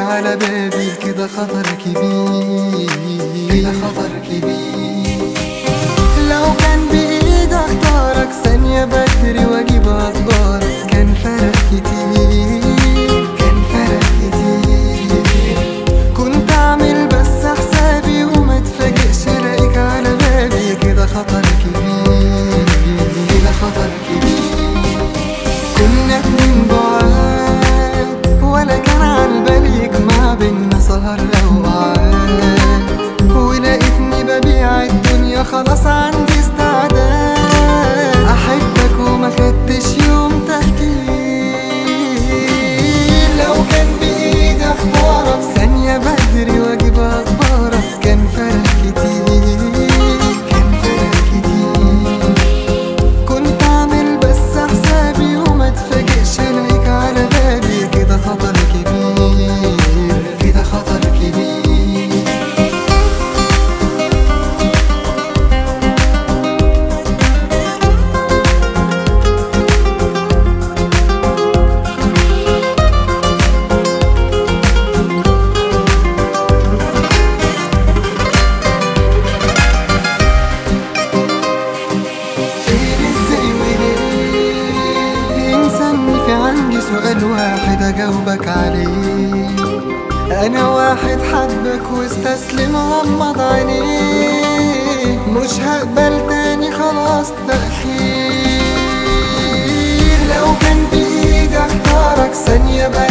على بابي كده خطر كبير كده خطر كبير لو كان بإيدي اختارك ثانية بدري واجيب اخبارك كان فرق كتير كان فرق كتير كنت اعمل بس حسابي وما اتفاجئش الاقيك على بابي كده خطر كبير كده خطر كبير كنا اتنين بعاد ولا كان عالبال يجمع بينا سهر اوقات ولقيتني ببيع الدنيا خلاص عندي استعداد احبك وما خدتش يوم تفكير لو كان بايدي اختارك ثانية بدري واجيب اخبارك كان فرق كتير كان فرق كتير كنت اعمل بس حسابي وما اتفاجئش الاقيك على بابي كده خطر كبير كده خطر كبير فين ازاي وليه انساني في عندي سؤال واحد اجاوبك عليه انا واحد حبك واستسلم غمض عينيه مش هقبل تاني خلاص تأخير لو كان بإيدي اختارك ثانية بقى